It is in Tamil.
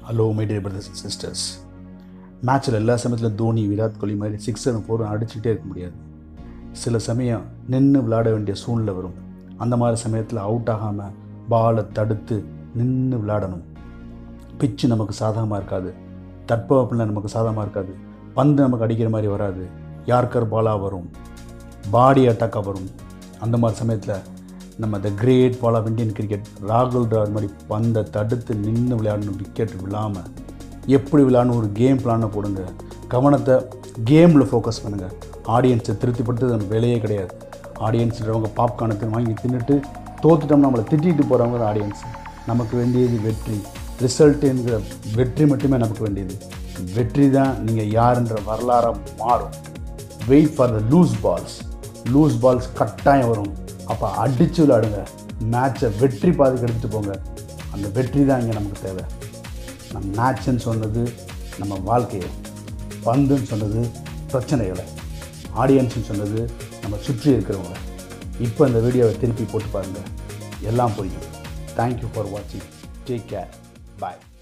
hello my dear brothers and sisters மேட்ச்சில் எல்லா சமயத்திலும் தோனி விராட் கோலி மாதிரி சிக்ஸர் ஃபோரும் அடிச்சுக்கிட்டே இருக்க முடியாது சில சமயம் நின்று விளையாட வேண்டிய சூழ்நிலை வரும் அந்த மாதிரி சமயத்தில் அவுட் ஆகாமல் பாலை தடுத்து நின்று விளையாடணும் பிச்சு நமக்கு சாதகமாக இருக்காது தட்பவெப்பநிலை நமக்கு சாதகமாக இருக்காது பந்து நமக்கு அடிக்கிற மாதிரி வராது யார்கர் பாலாக வரும் பாடி அட்டாக்காக வரும் அந்த மாதிரி சமயத்தில் நம்ம the great wall of Indian cricket ராகுல் டிராவிட் மாதிரி பந்தை தடுத்து நின்று விளையாடணும் விக்கெட் விழாமல் எப்படி விளையாடணும் ஒரு கேம் பிளானை போடுங்க கவனத்தை கேமில் ஃபோக்கஸ் பண்ணுங்கள் ஆடியன்ஸை திருப்திப்படுத்துறது நம்ம வேலையே கிடையாது ஆடியன்ஸ்ன்றவங்க பாப்கார்னை வாங்கி தின்னுட்டு தோத்துட்டோம்னா நம்மளை திட்டிட்டு போகிறவங்க தான் ஆடியன்ஸ் நமக்கு வேண்டியது வெற்றி ரிசல்ட்டுங்கிற வெற்றி மட்டுமே நமக்கு வேண்டியது வெற்றி தான் நீங்கள் யாருன்ற வரலாறாக மாறும் wait for the loose balls loose balls கட்டாயம் வரும் அப்போ அடித்து விளையாடுங்க மேட்சை வெற்றி பாதைக்கு எடுத்துகிட்டு போங்க அந்த வெற்றி தான் இங்கே நமக்கு தேவை நம்ம மேட்ச்னு சொன்னது நம்ம வாழ்க்கையை பந்துன்னு சொன்னது பிரச்சனைகளை ஆடியன்ஸ்னு சொன்னது நம்ம சுற்றி இருக்கிறவங்க இப்போ இந்த வீடியோவை திருப்பி போட்டு பாருங்கள் எல்லாம் புரியும் தேங்க்யூ ஃபார் வாட்சிங் டேக் கேர் பாய்